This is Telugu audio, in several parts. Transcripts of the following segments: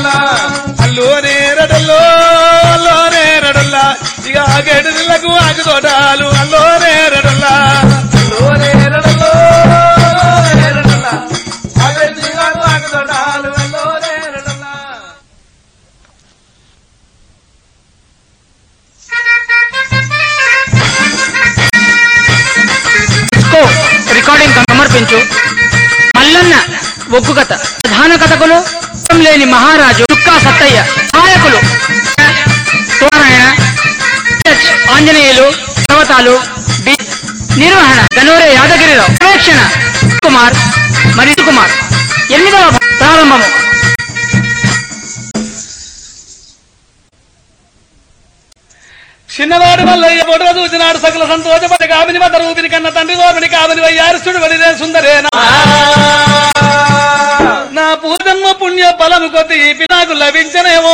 అల్లోనే రడల్లో అల్లోనే రడల్లా ఇక ఆగేడు నిల్లకు ఆగు తోటాలు అల్లోనే రడల్లా అల్లోనే రడలో, అల్లోనే రడలా. ఆగేటి కాదు ఆగుదొడాలు, అల్లోనే రడలా. డిస్కో రికార్డింగ్ సమర్పించు మల్లన్న ఒగ్గు కథ ప్రధాన కథకులు లేని మహారాజు చుక్కా సత్తయ్య సహాయకులు నారాయణ హెచ్ ఆంజనేయులు పర్వతాలు డి నిర్వహణ గనూరే యాదగిరిరావు ప్రేక్షణ కుమార్ మరియు కుమార్ ఎనిమిదవ భా- ప్రారంభము చిన్నవాడు మల్లయ్య పొడవ చూసినాడు సకల సంతోషపడి కామిని మత రూపిని కన్న తండ్రి గోపిని కామిని వయ్యారుస్తుడు వడిదే సుందరేనా నా పూజన్మ పుణ్య ఫలము కొద్ది ఈ పినాకు లభించనేమో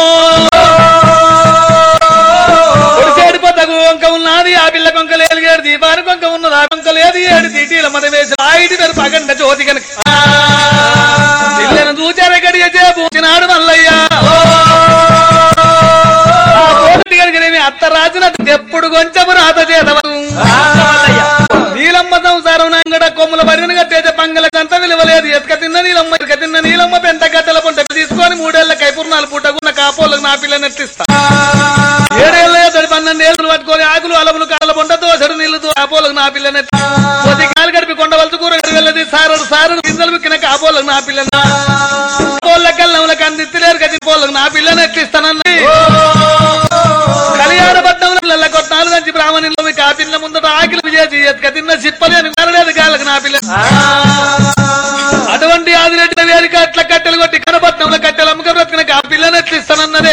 ఒడిసేడు పొద్దకు వంక ఉన్నది ఆ పిల్ల కొంక లేదు ఏడు దీపాని కొంక ఉన్నది ఆ కొంక లేదు ఏడు తీటీల మన వేసి ఆయిటి తెరు పగండ జ్యోతి కనుక పిల్లను చూచారు గడియ చేపూచినాడు మల్లయ్య ఆ కోటి కనుకనేమి అత్త రాజున ఎప్పుడు కొంచెము రాత చేతవను నీలమ్మ సంసారం నాంగడ కొమ్ముల బరినగా తేజ పంగల కంత విలువలేదు ఎతక తిన్న నీలమ్మ ఇక తిన్న నీలమ్మ పెంట గట్టల పొంట తీసుకొని మూడేళ్ల కైపుర్నాలు పుట్టకున్న కాపోలకు నా పిల్లని ఎట్టిస్తా ఏడేళ్ల తడి పన్నెండేళ్లు పట్టుకొని ఆకులు అలములు కాళ్ళ పొంట దోసడు నీళ్లు కాపోలకు నా పిల్లని కొద్ది కాలు గడిపి కొండవలసి కూర వెళ్ళది సారడు సారడు గింజలు మిక్కిన కాపోలకు నా పిల్లని పోళ్ళ కళ్ళములకు అందిత్తలేరు కది పోళ్ళకు నా పిల్లని ఎట్టిస్తానన్నది కళ్యాణ పట్టణంలో కొట్టాలు నుంచి బ్రాహ్మణులు మీకు ఆ పిల్ల ముందట ఆకిలి చేసి ఎత్తుక తిన్న చిప్పలేని కరలేదు కాళ్ళకు నా పిల్ల అటువంటి ఆదిరెడ్డి వేదిక అట్ల కట్టెలు కొట్టి కనపట్నంలో కట్టెలు అమ్మక బ్రతికిన ఆ పిల్లని ఎట్లిస్తానన్నదే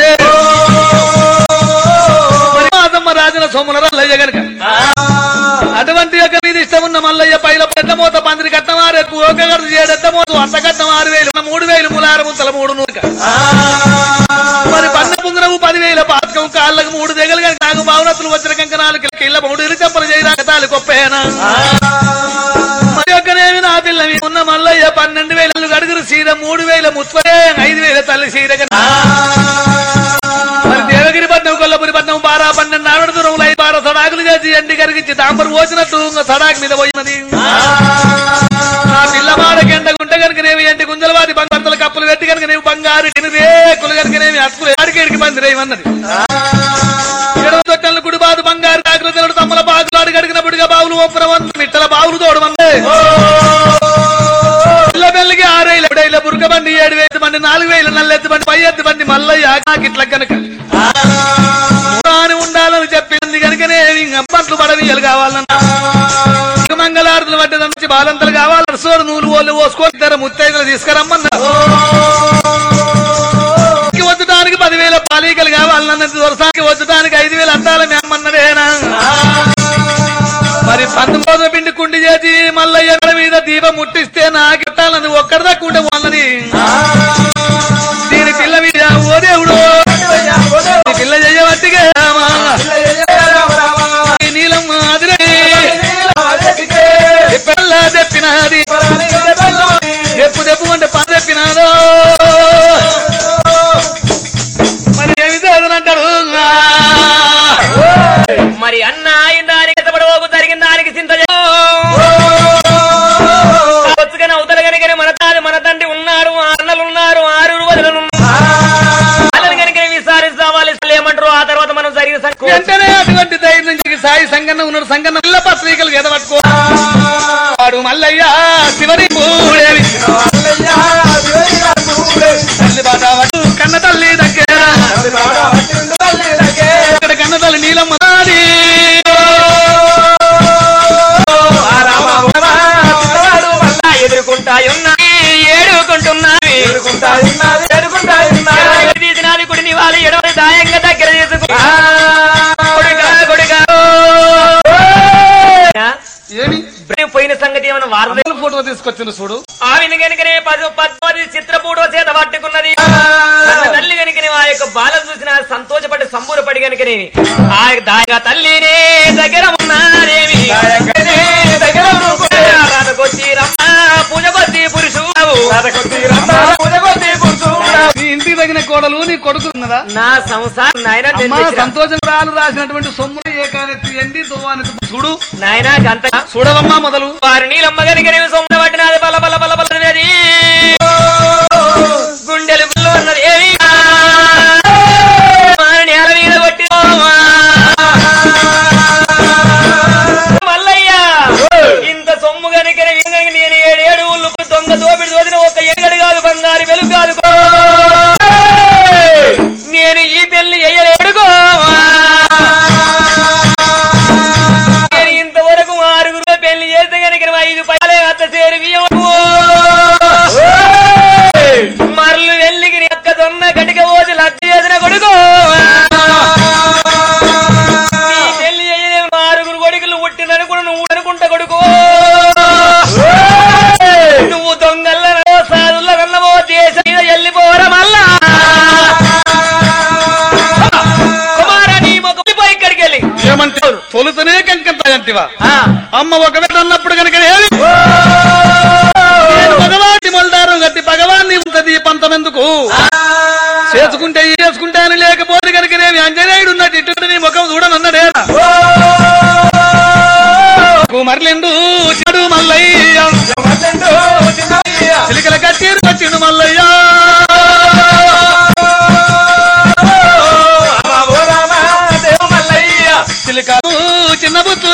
మరి మాదమ్మ రాజన సోముల రల్లయ్య గనక అటువంటి యొక్క మీద ఇష్టం ఉన్న మల్లయ్య పైల పెద్ద మూత పందిరి కట్టమారు ఎక్కువ ఒక గడుచు చేయడెద్ద మూత అంత కట్టం ఆరు వేలు మూడు వేలు ములార ముత్తల మూడు నూక మరి పన్న పుంగరవు పదివేల పాతకం కాళ్ళకు మూడు దిగలు కానీ నాకు భావనతులు వచ్చిన కంక నాలుగు కిళ్ళ మూడు ఇరు చెప్పలు చేయరా తాలు కొప్పేనా మరి ఒక్కనేమి నా పిల్ల మీ ఉన్న మల్లయ్య పన్నెండు వేలు గడుగురు సీర మూడు వేల ముత్వే ఐదు వేల తల్లి సీర కన్నా. మరి దేవగిరి పట్నం కొల్లపురి పట్నం బారా పన్నెండు ఆవిడ దూరంలో ఐదు బార సడాకులు చేసి ఎండి కరిగించి తాంబరు పోసినట్టు ఇంక సడాకు మీద పోయినది ఆ పిల్లవాడ గంట గుంట కనుకనేమి ఎంటి గుంజలవాది బంగారుల కప్పులు పెట్టి కనుకనేమి బంగారు టిని రేకులు కనుకనేమి అతుకులు ఆడికేడికి పందిరేమన్నది ఎడవ తొట్టెల కుడి బాదు బంగారు ఆకృతులు తమ్మల బాగులు అడుగు అడిగినప్పుడుగా బావులు ఒప్పరవంత మిట్టల బావులు తోడమంది పిల్ల పెళ్లికి ఆరేళ్ళ ఎప్పుడైనా బురక బండి ఏడు వేలు బండి నాలుగు వేలు నల్లెత్తు బండి పై ఎత్తు బండి మల్లయ్య ఇట్ల కనుక అని ఉండాలని చెప్పింది కనుకనే అప్పట్లు పడవియలు కావాలన్నా ఇక మంగళారతులు పడ్డది నుంచి బాలంతలు కావాలి సోడు నూలు ఓళ్ళు పోసుకొని ఇద్దరు ముత్తైదులు తీసుకురమ్మన్నారు ఇంటికి వచ్చడానికి పదివేల పాలీకలు కావాలన్నది దొరసానికి వచ్చడానికి ఐదు వేలు అద్దాల మేమన్నదేనా మరి పంతొమ్మిదో పిండి కుండి చేసి మల్లయ్య మెడ మీద దీపం ముట్టిస్తే నాకెట్టాలని ఒక్కడి దాకా ఉంటే వాళ్ళని దీని పిల్ల మీద ఓ దేవుడు ఈ పిల్ల చెయ్యబట్టిగా ఈ నీలం మాదిరే పిల్ల తెప్పినది ఎప్పు తెప్పు అంటే పని తెప్పినాదో మరి ఏమి చదవనంటాడు మరి అన్న అయిన దానికి ఎత్తబడవకు జరిగిన దానికి చింత వచ్చుగానే అవతల కనుక మన తాది మన తండ్రి ఉన్నారు ఆ అన్నలు ఉన్నారు ఆరుగురు వదలు వాళ్ళని కనుక విచారించాలి ఏమంటారు ఆ తర్వాత మనం జరిగిన సంగతి వెంటనే అటువంటి ధైర్యం నుంచి సాయి సంగన్న ఉన్నాడు సంగన్న పిల్ల పత్రికలు ఎదవట్టుకో వాడు మల్లయ్య శివరి పూడేవి తల్లి బాట వట్టు కన్న తల్లి దగ్గర ఇక్కడ కన్న తల్లి నీలమ్మ నాడి. ఎదుర్కొంటాయున్నాయి ఏడుకుంటున్నాయి తీసినాది కుడిని వాళ్ళు ఎడవని దాయంగా దగ్గర చేసుకో కొడుకా, కొడుకా. ఏమి బ్రెయిన్ పోయిన సంగతి ఏమైనా వార్త అందరూ ఫోటో తీసుకొచ్చిన చూడు ఆవిని కనుకనే పది పద్మాది చిత్రపూడో చేత పట్టుకున్నది కన్న తల్లి కనుకనే ఆ యొక్క బాల చూసిన సంతోషపడి సంబూరపడి కనుకనే ఆ యొక్క దాయగా తల్లినే దగ్గర ఉన్నారేమి రాధకొచ్చి రమ్మ పూజ కొద్ది పురుషుడు నీ ఇంటికి తగిన కోడలు నీ కొడుకున్నదా నా సంసారం నాయన అమ్మా సంతోషం రాలు రాసినటువంటి సొమ్ములు ఏకానెత్తి ఎండి దువ్వానెత్తి చూడు నాయన గంత చూడవమ్మా మొదలు వారు నీలమ్మ గనిక నీవు సొమ్మున పట్టినది బల బల బల బల అన్నది గుండెలు గుళ్ళు అన్నది ఏమి వారి నేల మీద కొట్టి మల్లయ్య ఇంత సొమ్ము గనిక నేను ఏడేడు ఊళ్ళు దొంగ దోపిడి దోదిన ఒక ఎగడు కాదు బంగారు వెలుగు కాదు నేను ఈ పెళ్లి ఎయ్యలేడుకో నేను ఇంతవరకు ఆరుగురు పెళ్లి చేస్తే కనుక ఐదు పైలే అత్త చేరి బియ్యము మరలు వెళ్ళికి నీ అక్క దొన్న గటిక పోసి లక్ష చేసిన కొడుకు నీ పెళ్లి చేయలేవు నా ఆరుగురు కొడుకులు పుట్టిననుకుని నువ్వు అనుకుంటా కొడుకు నువ్వు దొంగల్లో సాధుల్ల వెళ్ళవో దేశం మీద వెళ్ళిపోరా మళ్ళా కుమారా నీ మొక్క పోయి ఇక్కడికి వెళ్ళి ఏమంటావు తొలుతనే కంకంత అంటివా ఆ, అమ్మ ఒకవేళ అన్నప్పుడు కనుక ఏమి నేను భగవాన్ని మొలదారం గట్టి భగవాన్ని ఉంటది పంతం ఎందుకు చేసుకుంటే ఈ చేసుకుంటే అని లేకపోతే కనుక నేను అంజనేయుడు ఉన్నట్టు ఇటు నీ ముఖం చూడనన్నాడే మరలిండు చెడు మల్లయ్య చిలికల కట్టీరు వచ్చిండు మల్లయ్య చిలికలు చిన్న బుత్తు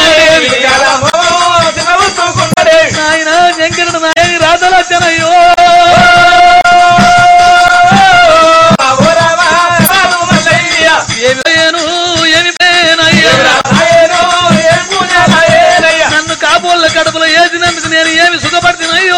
నాయన శంకరుడు నాయని రాజలచ్చనయ్యో ఏమి పోయాను ఏమి పోయానయ్యా నన్ను కాపోళ్ళ కడుపులో వేసినందుకు నేను ఏమి సుఖపడుతున్నాయో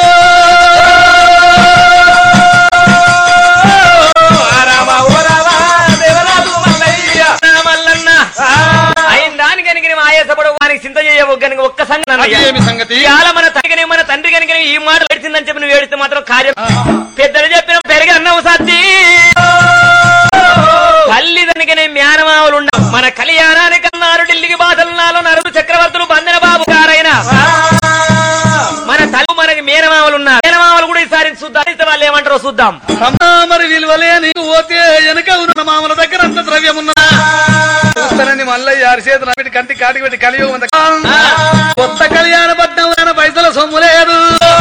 మల్లన్న అయిన దానికనికి ఆయాసపడు వానికి చింత చేయవు కనుక ఒక్క సంగతి అది అన్నయ్య. ఏమి సంగతి ఇవాళ మన తల్లిని మన తండ్రి కనుక ఈ మాట పెడిచిందని చెప్పి నువ్వు ఏడిస్తే మాత్రం కార్యం పెద్దలు చెప్పిన పెరిగి అన్నవు సత్తి తల్లి దానికనే మేనమావులు ఉండవు మన కళ్యాణానికి అన్నారు ఢిల్లీకి బాధలు నాలో నరుడు చక్రవర్తులు బందన బాబు గారైన మన తల్లి మనకి మేనమావులు ఉన్నారు మేనమావులు కూడా ఈసారి చూద్దాం ఇస్తే వాళ్ళు ఏమంటారో చూద్దాం అమ్మా మరి విలువలే నీకు పోతే వెనక ఉన్న మామల దగ్గర అంత ద్రవ్యం ఉన్నా చూస్తానని మల్లయ్య అరిచేతులు పెట్టి కంటి కాటికి పెట్టి కలియుగం అంత కొత్త కళ్యాణ పట్నం పైసల సొమ్ము లేదు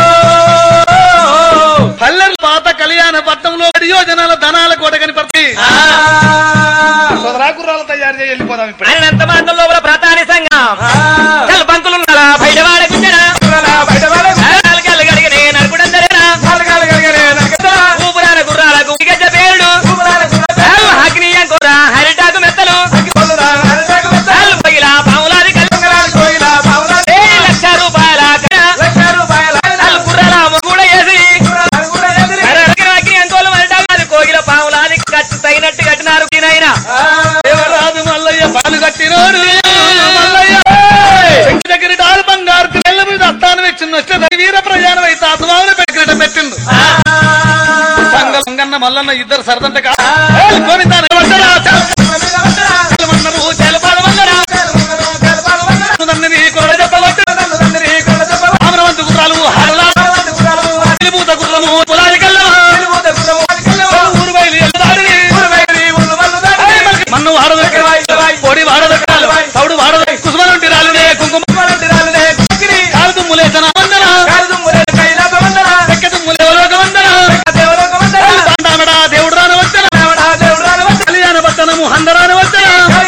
పల్లెలు పాత కళ్యాణ పట్నంలో యోజనాల ధనాల కోట కనిపడి సోదరాకుర్రాలు తయారు చేసి వెళ్ళిపోదాం ఇప్పుడు ఆయన అంత మాత్రం లోపల ప్రతాని సంఘం చల్ బంకులు ఉన్నారా బయట వాడకుంటారా గడిగనే నరుకుడందరేనా ఊపురాన గుర్రాలకు గజ్జ పేరుడు అగ్నియం కూర హరిటాకు మెత్తలు చాలు పగిలా పాములాది కళ్ళు ఏ లక్ష రూపాయల చాలు గుర్రాల కూడా వేసి అగ్ని అంకోలు హరిటాకు అది కోగిల పాములాది ఖర్చు తగినట్టు కట్టినారు దీనైనా దేవరాజు మల్లయ్య పాలు కట్టినోడు మల్లయ్య శంకి దగ్గర డాలు బంగారు నెల్ల మీద అత్తాను వచ్చింది వస్తే దై వీర ప్రయాణం అయితే అసమాన పెట్టినట్ట పెట్టిండు సంగ సంగన్న మల్లన్న ఇద్దరు సరదంట కా ఏయ్, గోవిందా, నిలబడ్డరా? చెలమన్నరు, చెలపాలమన్నరా? నందిని కొరడ చెప్పవట్టు. అమరవంతు గుర్రాలు హారలా నిలుబూత గుర్రము పొలాది కల్లమా ఊరు బయలు ఎల్లదారిని మన్ను వాడదొక్కాలి పొడి వాడదొక్కాలి తౌడు వాడదొక్కి కుసుమలంటి రాలునే కుంకుమ కాలు తుమ్ములే తన వందన ఎక్క తుమ్ములే లోక వందన దండామడ దేవుడు రాని వచ్చన కళ్యాణ పట్టణము హందరాని వచ్చన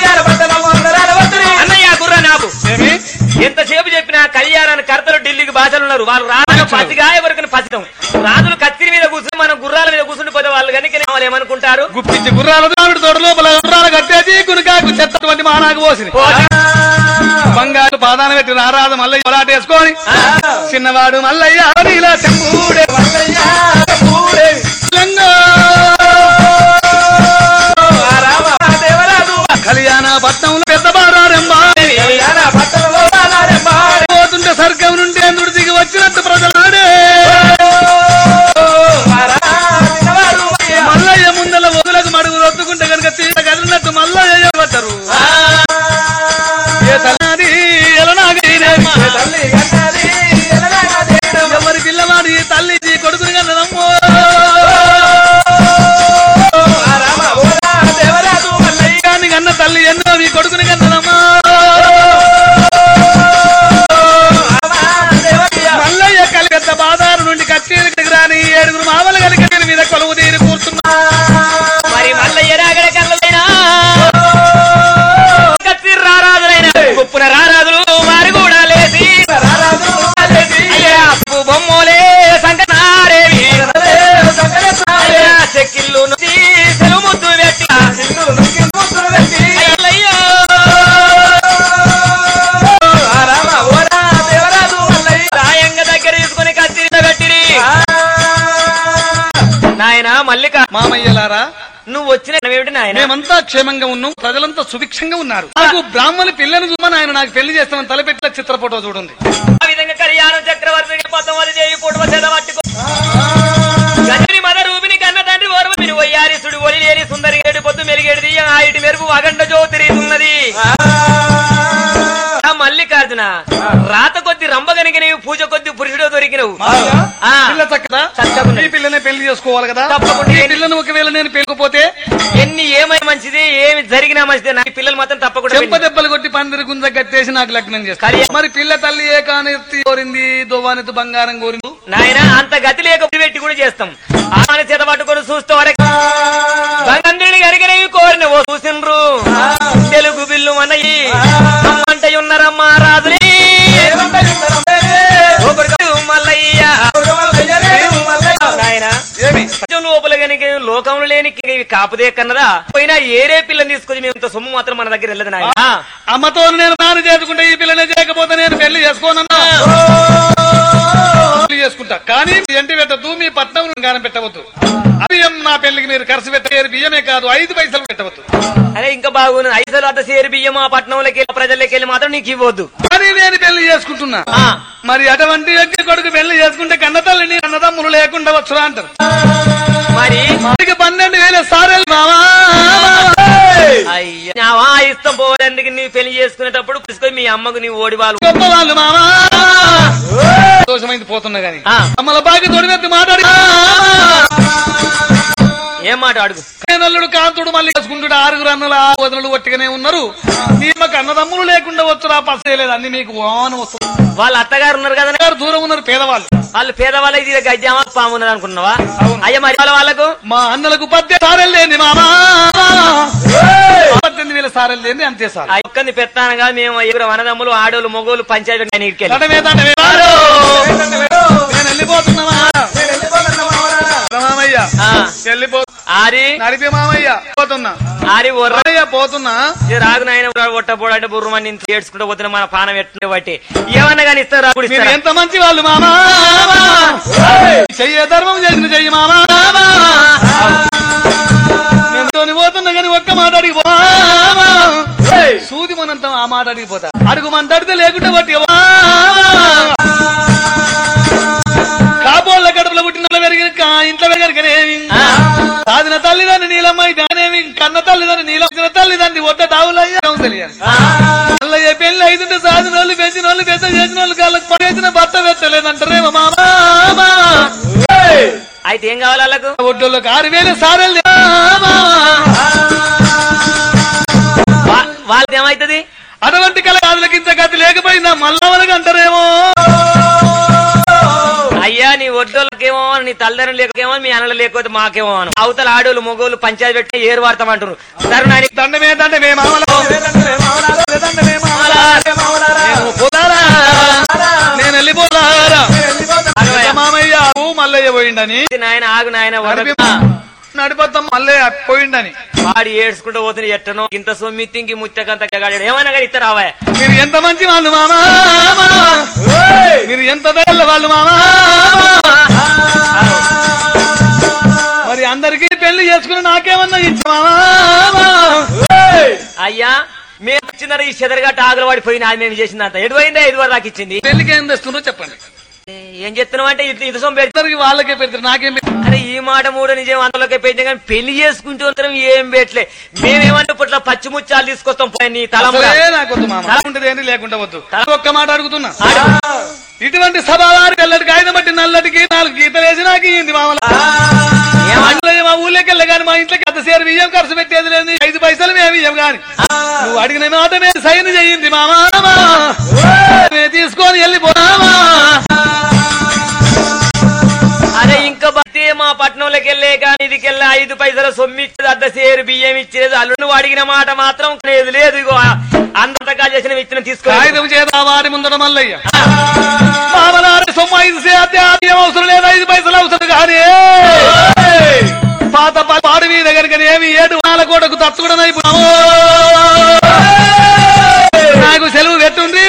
అన్నయ్య గుర్ర నాపు ఏమి ఎంతసేపు చెప్పినా కళ్యాణాన్ని కర్తలు ఢిల్లీకి భాషలు ఉన్నారు వాళ్ళు రాజు పసిగా ఎవరికి పసితం రాజులు కత్తిరి మీద కూర్చుని మనం గుర్రాల మీద కూర్చుని పోతే వాళ్ళు కనుక వాళ్ళు ఏమనుకుంటారు గుప్పించి గుర్రాల దావిడి తోట లోపల గుర్రాలు కట్టేసి కునికాకు చెత్తటువంటి మానాకు పోసింది బంగారు పాదాన పెట్టి నారాజు మల్లయ్య పొలాట వేసుకొని చిన్నవాడు మల్లయ్య నీలా చెంబూడే లంగా. కళ్యాణ పట్నంలో పెద్ద బారారెంబా పోతుంటే స్వర్గం నుండి ఎందుడు దిగి వచ్చినట్టు ప్రజలాడే మల్లయ్య ముందల వదులకు మడుగు రొత్తుకుంటే కనుక తీర కదిలినట్టు మల్లయ్య పడ్డరు ఏ తల్లి ఎలనాగైనా ఎవరి పిల్లవాడి తల్లి కొడుకుని కన్నదమ్మో మల్లిక మామయ్యలారా నువ్వు వచ్చిన ఏమిటి నాయన మేమంతా క్షేమంగా ఉన్నాం ప్రజలంతా సుభిక్షంగా ఉన్నారు నాకు బ్రాహ్మణి పిల్లని చూమని ఆయన నాకు పెళ్లి చేస్తామని తలపెట్టిన చిత్ర ఫోటో చూడండి ఆ విధంగా కళ్యాణం చక్రవర్తికి పద్మావతి దేవి పూటవ చేత పట్టుకో గజని మద రూపిని కన్న తండ్రి ఓర్వ మీరు వయ్యారి సుడి ఒలి లేని సుందరి ఏడు పొద్దు మెలిగేడిది ఆ ఇటు మెరుపు అగండ జ్యోతిరి ఉన్నది ఆ మల్లికార్జున రాత కొద్ది రంబగనిక నీవు పూజ కొద్ది పురుషుడు దొరికినవు ఆ. పిల్ల చక్కదా చక్కగున్నది. ఈ పిల్లనే పెళ్లి చేసుకోవాలి కదా తప్పకుండా. ఈ పిల్లను ఒకవేళ నేను పెళ్ళకపోతే ఎన్ని ఏమై మంచిది ఏమి జరిగినా మంచిది నా పిల్లలు మాత్రం తప్పకుండా చెంప దెబ్బలు కొట్టి పందిరి గుంజ కట్టేసి నాకు లగ్నం చేస్తాను కళ్యాణం. మరి పిల్ల తల్లి ఏ కానెత్తి కోరింది దువ్వానెత్తు బంగారం కోరింది నాయన అంత గతి లేక పెట్టి కూడా చేస్తాం ఆమె చేత పట్టుకొని చూస్తూ వరకు భగవంతుడిని గరిగినవి కోరిన ఓ చూసిండ్రు తెలుగు బిల్లు మనయి అమ్మంట ఉన్నారమ్మా రాజుని ఒకరికి మల్లయ్య నాయన ఏమి కొంచెం లోపల గనుక లోకంలో లేని ఇవి కాపుదే కన్నదా పోయినా ఏరే పిల్లని తీసుకొని మేము ఇంత సొమ్ము మాత్రం మన దగ్గర వెళ్ళదు నాయన అమ్మతో నేను నాన్న చేసుకుంటే ఈ పిల్లనే చేయకపోతే నేను పెళ్లి చేసుకోనన్నా పెళ్లి చేసుకుంటా కానీ ఎంటి పెట్టద్దు మీ పట్నం గానం పెట్టవద్దు బియ్యం నా పెళ్లికి మీరు ఖర్చు పెట్టారు బియ్యమే కాదు ఐదు పైసలు పెట్టవద్దు అరే ఇంకా బాగుంది ఐదులు అద్ద సేరు బియ్యం ఆ పట్టణంలోకి వెళ్ళి ప్రజల్లోకి వెళ్ళి మాత్రం నీకు ఇవ్వద్దు కానీ నేను పెళ్లి చేసుకుంటున్నా ఆ. మరి అటువంటి వ్యక్తి కొడుకు పెళ్లి చేసుకుంటే కన్నతల్లిని అన్నదమ్ములు లేకుండా వచ్చురా అంటారు మరి మనకి పన్నెండు వేల సారెలు మావా అయ్యా నా వా ఇష్టం పోవడానికి నీ పెళ్లి చేసుకునేటప్పుడు తీసుకొని మీ అమ్మకు నీ ఓడి వాళ్ళు గొప్ప వాళ్ళు మావా దోషమైంది పోతున్నా గాని ఆ. అమ్మల బాగా తొడిమెత్తి మాట్లాడి ఏం మాట అడుగు నల్లుడు కాంతుడు మళ్ళీ చేసుకుంటుడు ఆరుగురు అన్నల వదనలు ఒట్టిగానే ఉన్నారు నీకు అన్నదమ్ములు లేకుండా వచ్చురా పసేలేదు అన్ని మీకు వాన వస్తుంది వాళ్ళ అత్తగారు ఉన్నారు కదా గారు దూరం ఉన్నారు పేదవాళ్ళు వాళ్ళు పేదవాళ్ళు ఇది గజ్జామా పాము ఉన్నారు అనుకున్నావా అవును. అయ్యా మరి వాళ్ళ వాళ్ళకు మా అన్నలకు పద్దె సారెలు లేని మామా పద్దెనిమిది వేల సారెలు లేని అంతే సార్ ఆ ఒక్కని పెత్తానగా మేము ఎగురు వనదమ్ములు ఆడోళ్ళు మొగోళ్ళు పంచాయతీ ఇక్కడికి దండమే దండమే వారు. నేను వెళ్ళిపోతున్నామా మామయ్య వెళ్ళిపో ఆరి నడిపి మామయ్య పోతున్నా ఆరి ఒర్ర మామయ్య పోతున్నా ఇది రాగు నాయన ఒట్టపోడు అంటే బుర్రమని ఇంత ఏడ్చుకుంటూ పోతున్నా మన పానం ఎట్టుండే బట్టి ఏమన్నా కానీ ఇస్తారు రాకుడు మీరు ఇస్తారా? ఎంత మంచి వాళ్ళు మామా చెయ్య ధర్మం చేసిన చెయ్యి మామా నేను తోని పోతున్నా కానీ ఒక్క మాట అడిగి పో. సూది మనంతా ఆ మాట అడిగిపోతా అడుగు మన తడితే లేకుంటే బట్టి కాపోళ్ళ గడపలో పుట్టిన వాళ్ళు పెరిగిన కా- ఇంట్లో పెరిగినకేనేమి సాధిన తల్లిదండ్రి నీలమ్మ ఇదానేమి కన్న తల్లిదండ్రి నీలం వచ్చిన తల్లిదండ్రి ఒడ్డ తావులయ్యా తెలియదు మల్లయ్య పెళ్లి అయితుంటే సాధిన వాళ్ళు పెంచిన వాళ్ళు పెద్ద చేసిన వాళ్ళు కాళ్ళకు పడేసిన భర్త పెట్టలేదంటారేమో మామా అయితే ఏం కావాలి వాళ్ళకు ఒడ్డోళ్ళకి ఆరు వేలు సారలు వా- వాళ్ళది ఏమైతుంది అటువంటి కళ కాదులకింత గతి లేకపోయిందా మళ్ళా మనకు అంటారేమో అయ్యా నీ ఒడ్డోళ్ళకేమో నీ తల్లిదండ్రులు లేకేమో మీ అన్నలు లేకపోతే మాకేమో అను అవతల ఆడోళ్ళు మొగోళ్ళు పంచాయతీ పెట్టి ఏరు వాడతామంటారు తరుణానికి దండమే దండమే మామలో దండమే మామలా నేను పోతారా నేను వెళ్ళిపోతారా మామయ్య నువ్వు మల్లయ్య పోయిండని నాయన ఆగు నాయన నడిపి నడిపోతాం మల్లయ్య పోయిండని వాడి ఏడ్చుకుంటూ పోతుంది ఎట్టనో ఇంత సొమ్మిత్తింకి ముచ్చకంత గగాడాడు ఏమైనా కానీ ఇస్తారు అవే మీరు ఎంత మంచి వాళ్ళు మామా మీరు ఎంత దయల వాళ్ళు మామా మరి అందరికీ పెళ్లి చేసుకుని నాకేమన్నా ఇచ్చా మామా అయ్యా మేము వచ్చినారు ఈ చెదరగట్ట ఆగులు పడిపోయిన అది మేము చేసిందంత ఎటు పోయిందా ఎటు వరకు నాకు ఇచ్చింది పెళ్లికి ఏం తెస్తుందో చెప్పండి ఏం చెప్తున్నావు అంటే ఇది ఇది సొమ్ము పెడితే అందరికి వాళ్ళకే పెడతారు నాకేం పెడతారు? అరే ఈ మాట మూడు నిజం అందులోకే పెంచాం కానీ పెళ్లి చేసుకుంటూ ఉంటాం ఏం పెట్టలే మేమేమంటే ఇప్పట్లో పచ్చిముచ్చాలు తీసుకొస్తాం పోయి నీ తలంపురా అసలే నాకు వద్దు మామ ఉంటది ఏంటి లేకుండా వద్దు ఒక్క మాట అడుగుతున్నా ఆడు. ఇటువంటి సభావారి తెల్లటి కాగితం బట్టి నల్లటికి నాలుగు గీతలు వేసి నాకు ఇయ్యింది మామల అందులో మా ఊళ్ళోకి వెళ్ళ కానీ మా ఇంట్లోకి అంత సేరు బియ్యం ఖర్చు పెట్టేది లేదు ఐదు పైసలు మేము ఇయ్యం గాని నువ్వు అడిగిన మాట మేము సైన్ చెయ్యింది మామా మేము తీసుకొని వెళ్ళిపోదామా అరే ఇంకా బతే మా పట్నంలోకి వెళ్ళే కానీ ఇదికెళ్ళి ఐదు పైసలు సొమ్మిచ్చేది అద్ద సేరు బియ్యం ఇచ్చేది అల్లుడు అడిగిన మాట మాత్రం లేదు లేదు ఇగో అంతగా చేసిన ఇచ్చిన తీసుకో కాగితం చేత వారి ముందర మల్లయ్య మామలారి సొమ్ము ఐదు సేద్య ఏం అవసరం లేదు ఐదు పైసలు అవసరం కానీ పాత పా- పాడు మీద కనుకనేమి ఏడు వాళ్ళ కోటకు తచ్చుకుడనైపోయాము నాకు సెలవు పెట్టుండ్రి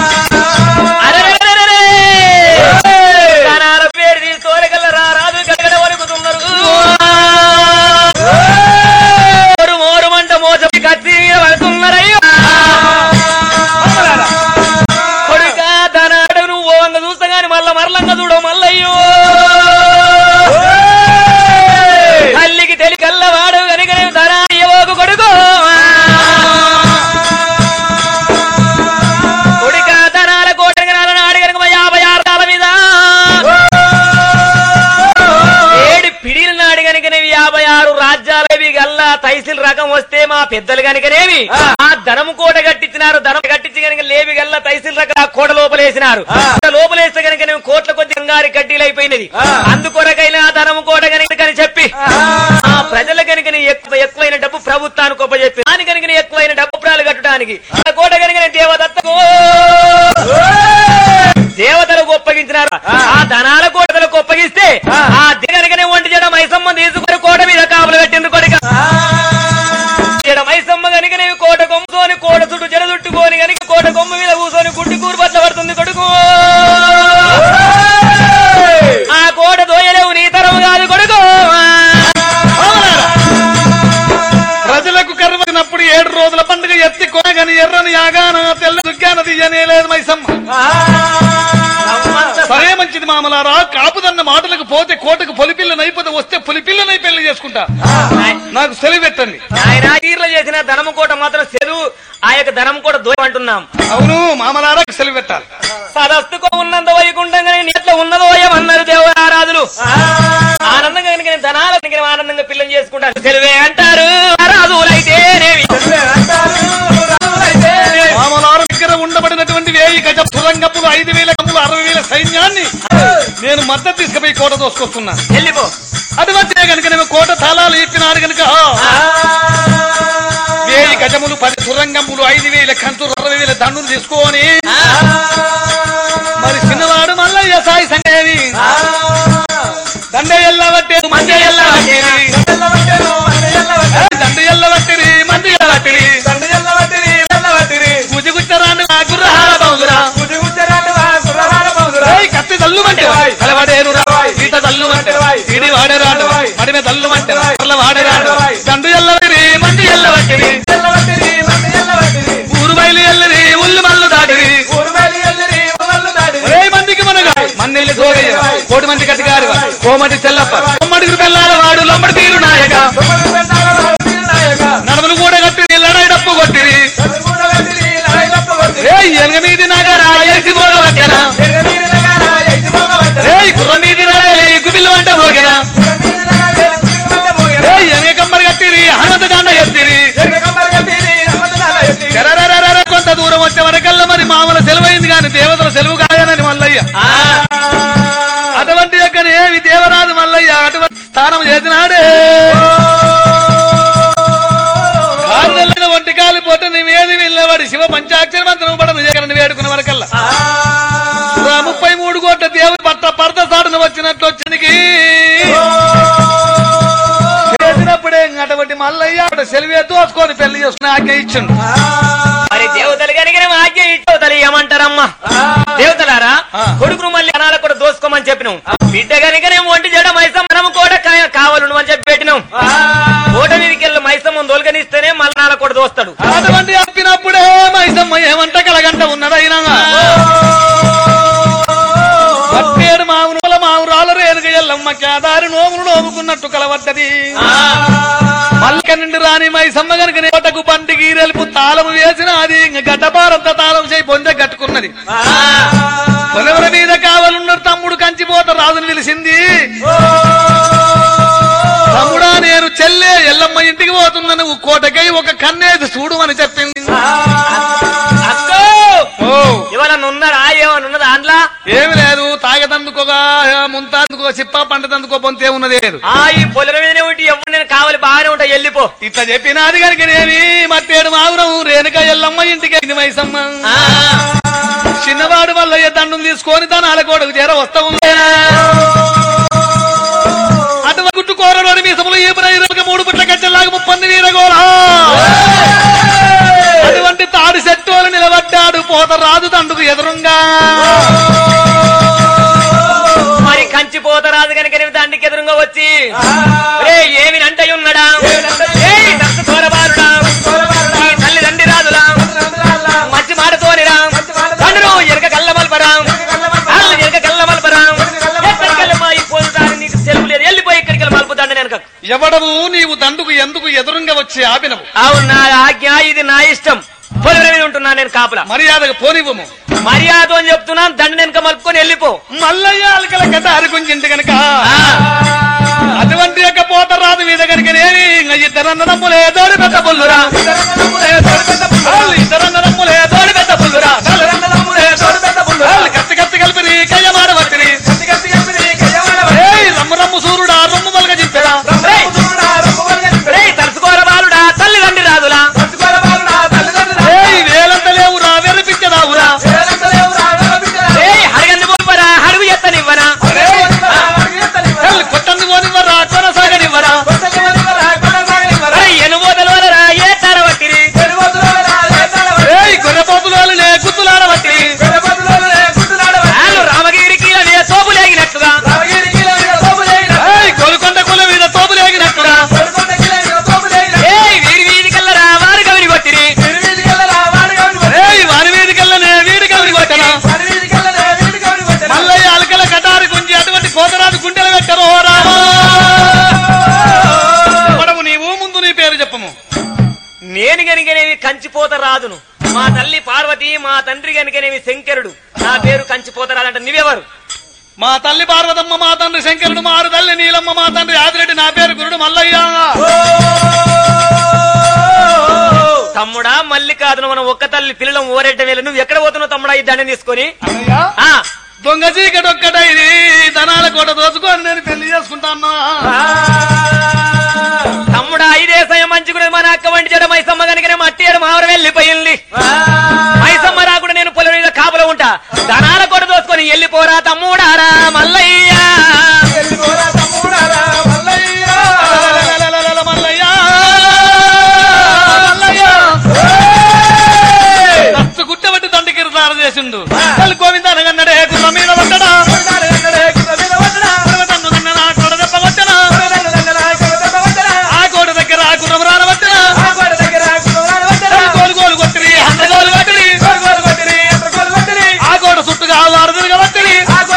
అరెరెరెరెరె! కనాల పేరు తీసి తోరగల్ల రా రాజు గడగడ లేవి గల్లా తైసిల్ రకం వస్తే మా పెద్దలు కనుకనేమి ఆ ధనము కోట కట్టించినారు ధనం కట్టించి కనుక లేవి గల్లా తైసిల్ రకం ఆ కోట లోపలేసినారు కోట లోపలేస్తే కనుక నేను కోట్ల కొద్ది బంగారు కడ్డీలు అయిపోయినది అందుకొరకైనా ఆ ధనము కోట కనుక అని చెప్పి ఆ ప్రజల కనుక ఎక్కువ ఎక్కువైన డబ్బు ప్రభుత్వానికి గొప్ప చెప్పి దాని కనుక ఎక్కువైన డబ్బు ప్రాలు కట్టడానికి ఆ కోట కనుక దేవదత్తకు దేవతలకు ఒప్పగించినారు ఆ ధనాల కోటలకు ఒప్పగిస్తే ఆ దిగనకనే ఒంటి జడ మైసమ్మ తీసుకుని కోట మీద కాపులు కట్టింది కొడుక జడ మైసమ్మ కనుక నీవు కోట కొమ్ముతోని కోట చుట్టూ జడ చుట్టుకొని కనుక కోట కొమ్ము మీద కూర్చొని గుడ్డి కూరు పట్ల పడుతుంది కొడుకు ఆ కోట దోయలేవు నీ తరం కాదు కొడుకు ప్రజలకు కర్మనప్పుడు ఏడు రోజుల పండుగ ఎత్తి కొనగని ఎర్రని యాగాన తెల్ల దుగ్గాన తీయనే లేదు మైసమ్మ సరే మంచిది మామలారా కాపుదన్న మాటలకు పోతే కోటకు పొలిపిల్ల నైపోతే వస్తే పొలిపిల్లనై పెళ్లి చేసుకుంటా నాకు సెలవు పెట్టండి ఆయన తీర్ల చేసిన ధనము కోట మాత్రం సెలవు ఆ యొక్క ధనం కోట దోయం అంటున్నాం అవును మామలారా సెలవు పెట్టాలి సదస్తుకో ఉన్నంత వైకుంఠంగా ఎట్లా ఉన్నదో ఏమన్నారు దేవరారాధులు ఆనందంగా కనుక నేను ధనాల కనుక నేను ఆనందంగా పిల్లని చేసుకుంటాను తెలివే అంటారు రాజులైతేనేమి మామలారు దగ్గర ఉండబడినటువంటి వేయి గజ సురంగపులు ఐదు వేల కమ్ములు అరవై వేల సైన్యాన్ని నేను మద్దతు తీసుకుపోయి కోట దోసుకొస్తున్నా వెళ్ళిపో అటువంటి కనుక నేను కోట తాళాలు ఇప్పినారు కనుక వేయి గజములు పది సురంగములు ఐదు వేల కంచులు అరవై వేల దండులు తీసుకొని మరి చిన్నవాడు మల్లయ్య సాయి సంగేవి దండ ఎల్లవట్టేది మంది ఎల్లవట్టేది దండ ఎల్లవట్టిరి మంది ఎల్లవట్టిరి గుజి గుచ్చరాండి నా గుర్రహార బౌదురా ఏయ్ కత్తి తల్లు మంటే కలవడేరు ఈత తల్లు మంటే ఇడి వాడేరాడు మడిమే తల్లు మంటే కర్ల వాడేరాడు దండు ఎల్లవటిరి మంది ఎల్లవట్టిరి ఊరు బయలు ఎల్లరి ఉల్లు మల్లు దాటిరి ఒరే మందికి మనగా మన్నెల్లి సోగయ్య కోటి మంది కట్టిగారు కోమటి చెల్లప్ప కొమ్మడికి పెళ్ళాల వాడు లమ్మడి తీరు నాయక నడమలు కూడా కట్టిరి లడాయి డప్పు కొట్టిరి ఏయ్ ఎనగ మీది నాగరా ఎసి మోగ వచ్చనా ఏయ్ గుర్ర మీది నడలి గుబిల్లు వంట మోగనా ఏయ్ ఎనగ కమ్మరి కట్టిరి హనుమంత దండ ఎత్తిరి ఎరరరరర కొంత దూరం వచ్చే వరకల్లా మరి మామూలు సెలవైంది కానీ దేవతల సెలవు కాదనని మల్లయ్య అటువంటి యొక్క ఏమి దేవరాజు మల్లయ్య అటువంటి స్థానం చేసినాడే కారు వెళ్ళిన ఒంటి కాలి పొట్ట నీ వేది వెళ్ళవాడి శివ పంచాక్షర మంత్రం పడను జగన్ వేడుకున్న వరకల్లా ఆ ముప్పై మూడు కోట్ల దేవుడి పట్ట పరద సాడున వచ్చినట్లు వచ్చిందికి చేసినప్పుడే అటువంటి మల్లయ్య అక్కడ సెలవే దోసుకొని పెళ్లి చేసుకుని ఆజ్ఞ ఇచ్చిండు మరి దేవతలు కనుక ఆజ్ఞ ఇట్టవుతలు ఏమంటారమ్మా దేవతలారా ఆ. కొడుకును మళ్ళీ అనాల కూడా దోసుకోమని చెప్పినాం బిడ్డ కనుక నేను ఒంటి జడ మైసం మనము కూడా కా- కావాలను అని చెప్పి పెట్టినాం కోట మీదకి వెళ్ళి మైసమ్మ దొలగనిస్తేనే మళ్ళీ నాల కూడా దోస్తాడు అటువంటి అప్పినప్పుడే మైసమ్మ ఏమంట కలగంట ఉన్నదైనా పట్టేడు మావునుల మావురాల రేనుగ ఎల్లమ్మ కేదారి నోములు నోముకున్నట్టు కలవద్దది మల్క నుండి రాని మైసమ్మ గనుక కోటకు బండి గీరెలుపు తాళము వేసిన అది ఇంక గడ్డపారంత తాళం చేయి పొందే కట్టుకున్నది పొలవల మీద కావాలన్న తమ్ముడు కంచిపోత రాజుని పిలిచింది తమ్ముడా నేను చెల్లె ఎల్లమ్మ ఇంటికి పోతున్నా నువ్వు కోటకై ఒక కన్నేది చూడు అని చెప్పింది అక్కో ఓ ఇవాళ నున్నారా ఏమన్నా ఉన్నదా అందులో ఏమి లేదు తాగేదందుకోగా ముంతాందుకో చిప్ప పంటదందుకో పొంతే ఉన్నది లేదు ఆ ఈ పొలం మీదనే ఉంటే ఎవరు నేను కావాలి బాగానే ఉంటా వెళ్ళిపో ఇట్లా చెప్పినది కనుక నేమి మట్టేడు మావురం రేణుక ఎల్లమ్మ ఇంటికి అయింది మైసమ్మ ఆ, చిన్నవాడు వల్ల ఏ దండం తీసుకొని తన అలకోడకు చేర వస్తా ఉందేనా అటువంటి గుట్టు కూరలోని మీసములు ఏపున ఇరవై మూడు పుట్ల కట్టెలాగా ముప్పంది వీరగోళ అటువంటి తాడి సెట్టోలు నిలబడ్డాడు పోత రాజు తండుకు ఎదురుంగా మరి కంచి పోతరాజు కనుక నీవు దండికి ఎదురుగా వచ్చి రే ఏమి నంటై ఉన్నాడా ఏయ్, నర్సు చోరబాలుడా ఈ తల్లి తండ్రి రాజులా మంచి మాటతోనిరా తండ్రు ఎరక కళ్ళ మల్పరా వాళ్ళు ఎరక కళ్ళ మల్పరా ఎక్కడికెళ్ళి మా ఈ పోతారు నీకు సెలవు లేదు వెళ్ళిపోయి ఇక్కడికి వెళ్ళి మలుపుతాండి నేను ఎవడవు నీవు దండుకు ఎందుకు ఎదురుంగా వచ్చి ఆపినవు అవును నా ఆజ్ఞ ఇది నా ఇష్టం పొలం మీద ఉంటున్నా నేను కాపులా మర్యాదగా పోనివ్వము మర్యాద అని చెప్తున్నాను దండ వెనక మలుపుకొని వెళ్ళిపో మల్లయ్య అలకల గడ్డ అరుకుంచింది గనక ఆ, అటువంటి యొక్క పోత రాదు మీద కనుకనేమి ఇద్దరన్నదమ్ములే తోడి పెద్ద పుల్లురా వాళ్ళు ఇద్దరన్నదమ్ములే తోడి పెద్ద పుల్లురా వాళ్ళు కత్తి కత్తి కలిపి కయ్యమాడ వట్టిని ఏయ్ రమ్ము రమ్ము సూర్యుడా రొమ్ము మలగ చింపెరా రేయ్ తలుసుకోర బాలుడా తల్లిదండ్రి రాదులా ఏయ్ వేలంత లేవురా వెర్రిపించదావురా ఏయ్ హరిగంది బొమ్మరా హడుగు ఎత్తనివ్వరా ఏయ్ కొట్టంది పోనివ్వరా కొనసాగనివ్వరా ఏయ్ ఎనుబోదల వలరా ఏ తరవట్టిరి ఏయ్ గొర్రెపోతులోనే గుర్తులాడ వట్టి వాళ్ళు రామగిరికి అనే తోపులేగినట్టుగా ఏయ్ గోల్కొండ కుల మీద తోపులేగినట్టుగా ఏయ్ వీరి వీధి కల్లరా వారు గవిని కొట్టిరి ఏయ్ వారి వీధికల్లనే వీడి కవిడి కొట్టనా మల్లయ్య అలకల కటారి గుంజి అటువంటి కోతరాజు గుండెలు పెట్టరు ఓ రామా మనము నీవు ముందు నీ పేరు చెప్పము నేను గనికనేవి కంచిపోత రాదును మా తల్లి పార్వతి మా తండ్రి గనికనేవి శంకరుడు నా పేరు కంచిపోత రాదంట నువ్వెవరు మా తల్లి పార్వతమ్మ మా తండ్రి శంకరుడు మా ఆరు తల్లి నీలమ్మ మా తండ్రి ఆదిరెడ్డి నా పేరు గురుడు మల్లయ్య తమ్ముడా మల్లి కాదును మనం ఒక్క తల్లి పిల్లలం ఓరెడ్డ వేలు నువ్వు ఎక్కడ పోతున్నావు తమ్ముడా ఈ దండం తీసుకొని అన్నయ్య ఆ దొంగ చీకటి ఒక్కటైది ధనాల కోట దోచుకొని నేను పెళ్లి చేసుకుంటాను తమ్ముడా ఇదే సమయం మంచిగుడు మన అక్క వంటి చెడ మైసమ్మ కనుక మట్టి ఏడు మావరం వెళ్ళిపోయింది మైసమ్మ రాకుండా నేను పొలం మీద కాపులో ఉంటా ధనాల కొడ దోసుకొని వెళ్ళిపోరా తమ్ముడారా మల్లయ్య లలలలలలల మల్లయ్య మల్లయ్య దస్తు గుట్టబట్టి దండకి రాడ చేసిండు తల్లి గోవింద అనగన్నడే గుర్ర మీద పడ్డడా తన్ను నన్ననా కోడ దెబ్బ కొట్టనా ఆ కోట దగ్గర ఆ గుర్రం రానవచ్చనా గోలు గోలు కొట్టిరి హంద గోలు కొట్టిరి ఆ కోట చుట్టుగా వారు తిరగబట్టిరి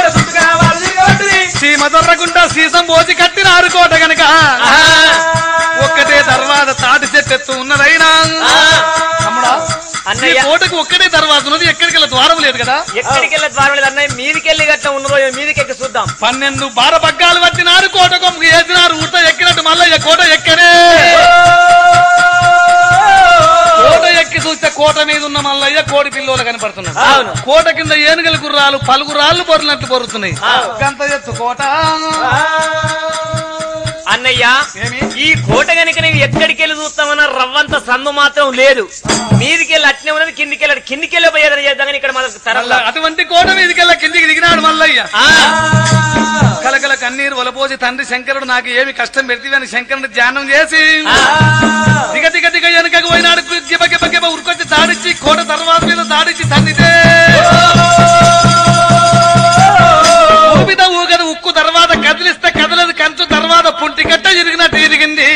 సీమ దొర్రకుండా సీసం పోసి కట్టినారు కోట గనక ఒక్కటే తర్వాత తాటి చెట్టెత్తు ఉన్నదైనా తమ్ముడా ఈ అన్నయ్య కోటకు ఒక్కటే తర్వాత ఉన్నది ఎక్కడికి ద్వారం లేదు కదా ఎక్కడికి వెళ్ళే ద్వారం లేదు అన్నయ్య మీదికెళ్ళి గట్ట ఉన్నదో మీదికి ఎక్కి చూద్దాం పన్నెండు బార బగ్గాలు పట్టినారు కోట కొమ్మకి వేసినారు ఊట ఎక్కినట్టు మల్లయ్య కోట ఎక్కనే కోట ఎక్కి చూస్తే కోట మీద ఉన్న మల్లయ్య కోడి పిల్లోలు కనపడుతున్నాడు అవును. కోట కింద ఏనుగల గుర్రాలు పలుగు రాళ్ళు పొరినట్టు పొరుతున్నాయి అవును. గంత ఎత్తు కోట అన్నయ్య ఏమి? ఈ కోట గనుక నీవు ఎక్కడికి వెళ్ళి చూస్తామన్న రవ్వంత సందు మాత్రం లేదు మీదికి వెళ్ళి అట్నే ఉన్నది కిందికి వెళ్ళాడు కిందికి వెళ్ళి పోయేదని చేద్దాం కానీ ఇక్కడ మనకు తరలా అటువంటి కోట మీదకెళ్ళ కిందికి దిగినాడు మల్లయ్య ఆ, కలకల కన్నీరు వలపోసి తండ్రి శంకరుడు నాకు ఏమి కష్టం పెడితే అని శంకరుని ధ్యానం చేసి ఆ, దిగ దిగ దిగ వెనకకు పోయినాడు గిబ గిబ గిబ ఉరుకొచ్చి తాడిచ్చి కోట తర్వాత మీద తాడిచ్చి తన్నితే ఊపిద ఊగదు ఉక్కు తర్వాత కదిలిస్తే కదలదు కంచు తర్వాత పుంటి కట్ట ఇరిగినట్టు ఇరిగింది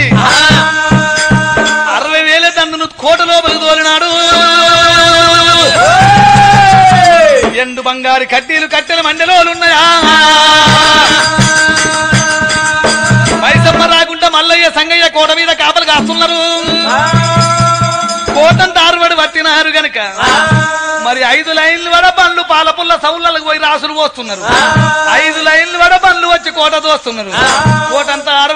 అరవై వేల తండ్రును కోట లోపలికి తోలినాడు ఎండు బంగారు కడ్డీలు కట్టెల మండలోలున్నాయా మైసమ్మ రాకుండా మల్లయ్య సంగయ్య కోట మీద కాపలు కాస్తున్నారు కోటం తారుబడి పట్టినారు గనక మరి ఐదు లైన్లు వడ బండ్లు పాలపుల్ల సౌళ్ళకు పోయి రాసులు పోస్తున్నారు ఐదు లైన్లు వడ బండ్లు వచ్చి కోట దోస్తున్నారు కోటంతా ఆడ